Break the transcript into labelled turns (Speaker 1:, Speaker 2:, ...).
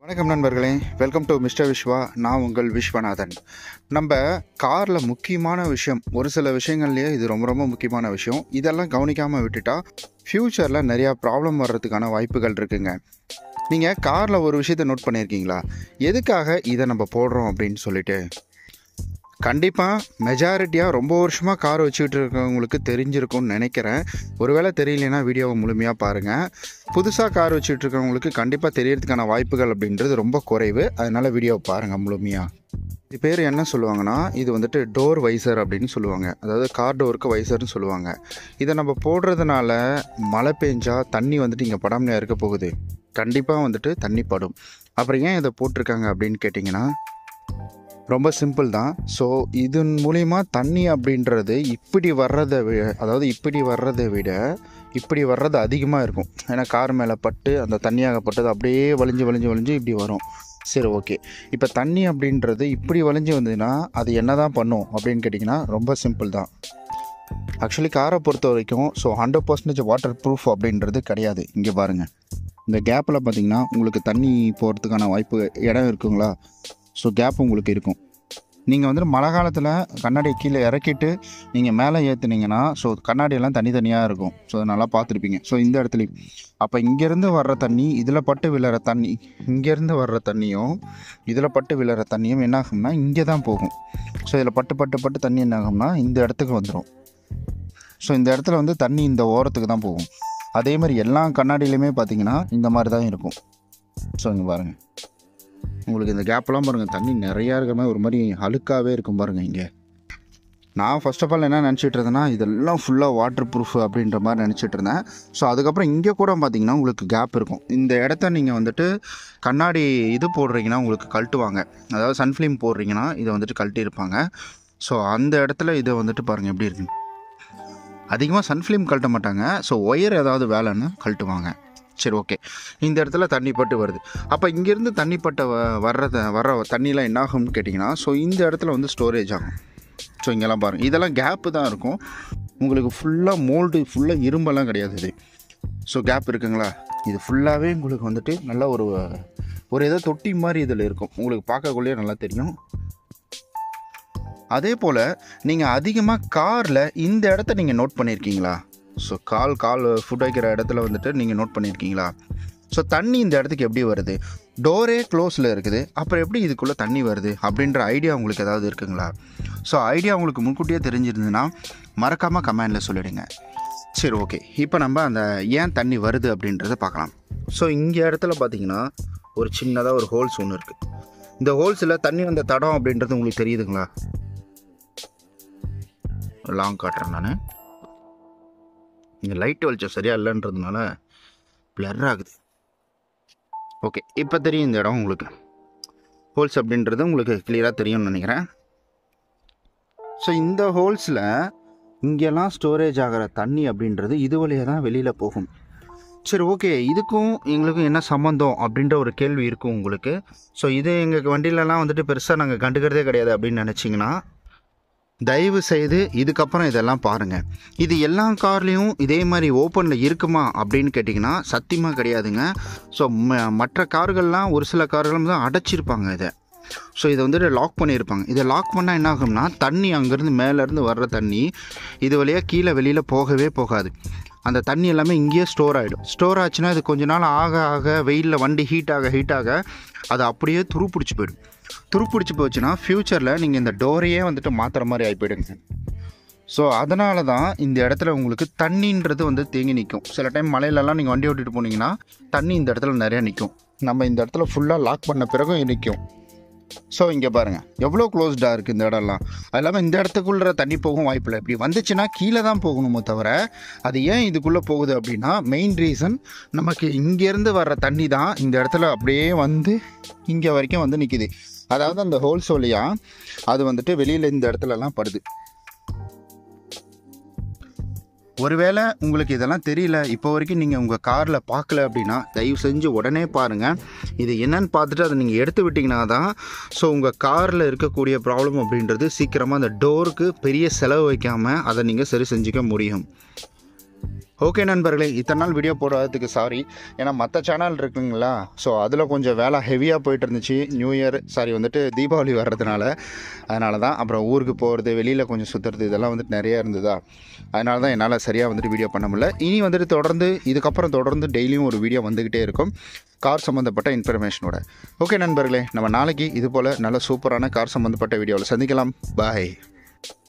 Speaker 1: வணக்கம் நண்பர்களே welcome to mister Vishwa நான் உங்கள் விஸ்வநாதன் நம்ம காரில் முக்கியமான விஷயம் ஒரு சில விஷயங்கள்லேயே இது ரொம்ப ரொம்ப முக்கியமான விஷயம் இதெல்லாம் கவனிக்காமல் விட்டுட்டா ஃப்யூச்சரில் நிறையா ப்ராப்ளம் வர்றதுக்கான வாய்ப்புகள் இருக்குங்க நீங்கள் காரில் ஒரு விஷயத்தை நோட் பண்ணியிருக்கீங்களா எதுக்காக இதை நம்ம போடுறோம் அப்படின்னு சொல்லிட்டு கண்டிப்பாக மெஜாரிட்டியாக ரொம்ப வருஷமாக கார் வச்சுக்கிட்டு இருக்கவங்களுக்கு தெரிஞ்சிருக்கும்னு நினைக்கிறேன் ஒருவேளை தெரியலனா வீடியோவை முழுமையாக பாருங்கள் புதுசாக கார் வச்சுட்டு இருக்கவங்களுக்கு கண்டிப்பாக தெரியறதுக்கான வாய்ப்புகள் அப்படின்றது ரொம்ப குறைவு அதனால் வீடியோவை பாருங்கள் முழுமையாக இது பேர் என்ன சொல்லுவாங்கன்னா இது வந்துட்டு டோர் வைசர் அப்படின்னு சொல்லுவாங்க அதாவது கார் டோருக்கு வைசர்னு சொல்லுவாங்க இதை நம்ம போடுறதுனால மழை பெஞ்சா தண்ணி வந்துட்டு இங்கே படாமலே இருக்க போகுது கண்டிப்பாக வந்துட்டு தண்ணி படும் அப்புறம் ஏன் இதை போட்டிருக்காங்க அப்படின்னு கேட்டிங்கன்னா ரொம்ப சிம்பிள் தான் ஸோ இதன் மூலிமா தண்ணி அப்படின்றது இப்படி வர்றதை விட அதாவது இப்படி வர்றதை விட இப்படி வர்றது அதிகமாக இருக்கும் ஏன்னா கார் மேலே பட்டு அந்த தண்ணியாகப்பட்டது அப்படியே வலிஞ்சு வலிஞ்சு வலிஞ்சு இப்படி வரும் சரி ஓகே இப்போ தண்ணி அப்படின்றது இப்படி வலிஞ்சு வந்ததுன்னா அது என்ன தான் பண்ணும் அப்படின்னு கேட்டிங்கன்னா ரொம்ப சிம்பிள் தான் ஆக்சுவலி காரை பொறுத்த வரைக்கும் so hundred percentage waterproof அப்படின்றது கிடையாது இங்கே பாருங்கள் இந்த கேப்பில் பார்த்தீங்கன்னா உங்களுக்கு தண்ணி போகிறதுக்கான வாய்ப்பு இடம் இருக்குங்களா ஸோ கேப் உங்களுக்கு இருக்கும் நீங்கள் வந்துட்டு மழை காலத்தில் கண்ணாடியை கீழே இறக்கிட்டு நீங்கள் மேலே ஏற்றுனீங்கன்னா ஸோ கண்ணாடியெல்லாம் தனித்தனியாக இருக்கும் ஸோ அதை நல்லா பார்த்துருப்பீங்க ஸோ இந்த இடத்துலையும் அப்போ இங்கேருந்து வர்ற தண்ணி இதில் பட்டு விழுற தண்ணி இங்கேருந்து வர்ற தண்ணியும் இதில் பட்டு விழுற தண்ணியும் என்ன ஆகும்னா இங்கே தான் போகும் ஸோ இதில் பட்டு பட்டு பட்டு தண்ணி என்ன ஆகும்னா இந்த இடத்துக்கு வந்துடும் ஸோ இந்த இடத்துல வந்து தண்ணி இந்த ஓரத்துக்கு தான் போகும் அதே மாதிரி எல்லா கண்ணாடியிலையுமே பார்த்தீங்கன்னா இந்த மாதிரி தான் இருக்கும் ஸோ இங்கே பாருங்கள் உங்களுக்கு இந்த கேப்லாம் பாருங்கள் தண்ணி நிறையா இருக்கிற மாதிரி ஒரு மாதிரி அழுக்காகவே இருக்கும் பாருங்கள் இங்கே நான் ஃபர்ஸ்ட் ஆஃப் ஆல் என்ன நினச்சிட்டு இருந்தேன்னா இதெல்லாம் ஃபுல்லாக வாட்டர் ப்ரூஃப் அப்படின்ற மாதிரி நினச்சிட்டு இருந்தேன் ஸோ அதுக்கப்புறம் இங்கே கூட பார்த்தீங்கன்னா உங்களுக்கு கேப் இருக்கும் இந்த இடத்த நீங்கள் வந்துட்டு கண்ணாடி இது போடுறீங்கன்னா உங்களுக்கு கழட்டுவாங்க அதாவது சன்ஃப்ளீம் போடுறீங்கன்னா இதை வந்துட்டு கழட்டி இருப்பாங்க ஸோ அந்த இடத்துல இதை வந்துட்டு பாருங்கள் எப்படி இருக்கு அதிகமாக சன்ஃப்ளீம் கழட்ட மாட்டாங்க ஸோ ஒயர் ஏதாவது வேலைன்னு கழட்டுவாங்க சரி ஓகே இந்த இடத்துல தண்ணி பட்டு வருது அப்போ இங்கேருந்து தண்ணி பட்ட வ வர்றத வர்ற தண்ணிலாம் என்ன ஆகும்னு கேட்டிங்கன்னா ஸோ இந்த இடத்துல வந்து ஸ்டோரேஜ் ஆகும் ஸோ இங்கெல்லாம் பாருங்கள் இதெல்லாம் கேப்பு தான் இருக்கும் உங்களுக்கு ஃபுல்லாக மோல்டு ஃபுல்லாக இரும்பெல்லாம் கிடையாது இது ஸோ கேப் இருக்குங்களா இது ஃபுல்லாகவே உங்களுக்கு வந்துட்டு நல்ல ஒரு ஒரு ஏதோ தொட்டி மாதிரி இதில் இருக்கும் உங்களுக்கு பார்க்கக்குள்ளேயே நல்லா தெரியும் அதே போல் நீங்கள் அதிகமாக காரில் இந்த இடத்த நீங்கள் நோட் பண்ணியிருக்கீங்களா ஸோ கால் கால் ஃபுட் வைக்கிற இடத்துல வந்துட்டு நீங்கள் நோட் பண்ணியிருக்கீங்களா ஸோ தண்ணி இந்த இடத்துக்கு எப்படி வருது டோரே க்ளோஸில் இருக்குது அப்புறம் எப்படி இதுக்குள்ளே தண்ணி வருது அப்படின்ற ஐடியா உங்களுக்கு ஏதாவது இருக்குங்களா ஸோ ஐடியா உங்களுக்கு முன்கூட்டியே தெரிஞ்சிருந்ததுன்னா மறக்காமல் கமெண்டில் சொல்லிடுங்க சரி ஓகே இப்போ நம்ம அந்த ஏன் தண்ணி வருது அப்படின்றத பார்க்கலாம் ஸோ இங்கே இடத்துல பார்த்தீங்கன்னா ஒரு சின்னதாக ஒரு ஹோல்ஸ் ஒன்று இருக்குது இந்த ஹோல்ஸில் தண்ணி வந்த தடம் அப்படின்றது உங்களுக்கு தெரியுதுங்களா லாங் காட்டுறேன் நான் இங்கே லைட் வெளிச்சம் சரியாக இல்லைன்றதுனால பிளர் ஆகுது ஓகே இப்போ தெரியும் இந்த இடம் உங்களுக்கு ஹோல்ஸ் அப்படின்றது உங்களுக்கு கிளியராக தெரியும்னு நினைக்கிறேன் ஸோ இந்த ஹோல்ஸில் இங்கெல்லாம் ஸ்டோரேஜ் ஆகிற தண்ணி அப்படின்றது இது வழியாக தான் வெளியில் போகும் சரி ஓகே இதுக்கும் எங்களுக்கும் என்ன சம்மந்தம் அப்படின்ற ஒரு கேள்வி இருக்கும் உங்களுக்கு ஸோ இது எங்கள் வண்டியிலலாம் வந்துட்டு பெருசாக நாங்கள் கண்டுக்கிறதே கிடையாது அப்படின்னு நினச்சிங்கன்னா தயவு செய்து இதுக்கப்புறம் இதெல்லாம் பாருங்கள் இது எல்லா கார்லேயும் இதே மாதிரி ஓப்பனில் இருக்குமா அப்படின்னு கேட்டிங்கன்னா சத்தியமாக கிடையாதுங்க ஸோ மற்ற கார்கள்லாம் ஒரு சில கார்களும் தான் அடைச்சிருப்பாங்க இதை ஸோ இதை வந்துட்டு லாக் பண்ணியிருப்பாங்க இதை லாக் பண்ணால் என்ன ஆகும்னா தண்ணி அங்கேருந்து மேலேருந்து வர்ற தண்ணி இது வழியாக கீழே வெளியில் போகவே போகாது அந்த தண்ணி எல்லாமே இங்கேயே ஸ்டோர் ஆகிடும் ஸ்டோர் ஆச்சுன்னா இது கொஞ்ச நாள் ஆக ஆக வெயிலில் வண்டி ஹீட் ஆக ஹீட் ஆக அது அப்படியே துருப்பிடிச்சி போயிடும் துருப்பிடிச்சி போச்சுன்னா ஃப்யூச்சரில் நீங்கள் இந்த டோரையே வந்துட்டு மாற்றுற மாதிரி ஆகி போயிடுங்க ஸோ அதனால தான் இந்த இடத்துல உங்களுக்கு தண்ணின்றது வந்து தேங்கி நிற்கும் சில டைம் மலையிலலாம் நீங்கள் வண்டி ஓட்டிகிட்டு போனீங்கன்னா தண்ணி இந்த இடத்துல நிறையா நிற்கும் நம்ம இந்த இடத்துல ஃபுல்லாக லாக் பண்ண பிறகும் நிற்கும் ஸோ இங்கே பாருங்கள் எவ்வளோ க்ளோஸ்டாக இருக்குது இந்த இடம்லாம் அது இல்லாமல் இந்த இடத்துக்குள்ள தண்ணி போகும் வாய்ப்பில்லை இப்படி வந்துச்சுன்னா கீழே தான் போகணுமோ தவிர அது ஏன் இதுக்குள்ளே போகுது அப்படின்னா மெயின் ரீசன் நமக்கு இங்கேருந்து வர்ற தண்ணி தான் இந்த இடத்துல அப்படியே வந்து இங்கே வரைக்கும் வந்து நிற்கிது அதாவது அந்த ஹோல்ஸ் வழியாக அது வந்துட்டு வெளியில் இந்த இடத்துலலாம் படுது ஒருவேளை உங்களுக்கு இதெல்லாம் தெரியல இப்போ வரைக்கும் நீங்கள் உங்கள் காரில் பார்க்கல அப்படின்னா தயவு செஞ்சு உடனே பாருங்கள் இது என்னன்னு பார்த்துட்டு அதை நீங்கள் எடுத்து விட்டிங்கன்னா தான் ஸோ உங்கள் காரில் இருக்கக்கூடிய ப்ராப்ளம் அப்படின்றது சீக்கிரமாக அந்த டோருக்கு பெரிய செலவு வைக்காமல் அதை நீங்கள் சரி செஞ்சுக்க முடியும் ஓகே நண்பர்களே இத்தனை நாள் வீடியோ போடுறதுக்கு சாரி ஏன்னா மற்ற சேனல் இருக்குங்களா ஸோ அதில் கொஞ்சம் வேலை ஹெவியாக போயிட்டு இருந்துச்சு நியூ இயர் சாரி வந்துட்டு தீபாவளி வர்றதுனால அதனால தான் அப்புறம் ஊருக்கு போகிறது வெளியில் கொஞ்சம் சுற்றுறது இதெல்லாம் வந்துட்டு நிறைய இருந்ததா அதனால தான் என்னால் சரியாக வந்துட்டு வீடியோ பண்ண முடியல இனி வந்துட்டு தொடர்ந்து இதுக்கப்புறம் தொடர்ந்து டெய்லியும் ஒரு வீடியோ வந்துக்கிட்டே இருக்கும் கார் சம்மந்தப்பட்ட இன்ஃபர்மேஷனோட ஓகே நண்பர்களே நம்ம நாளைக்கு இது போல் நல்ல சூப்பரான கார் சம்மந்தப்பட்ட வீடியோவில் சந்திக்கலாம் பாய்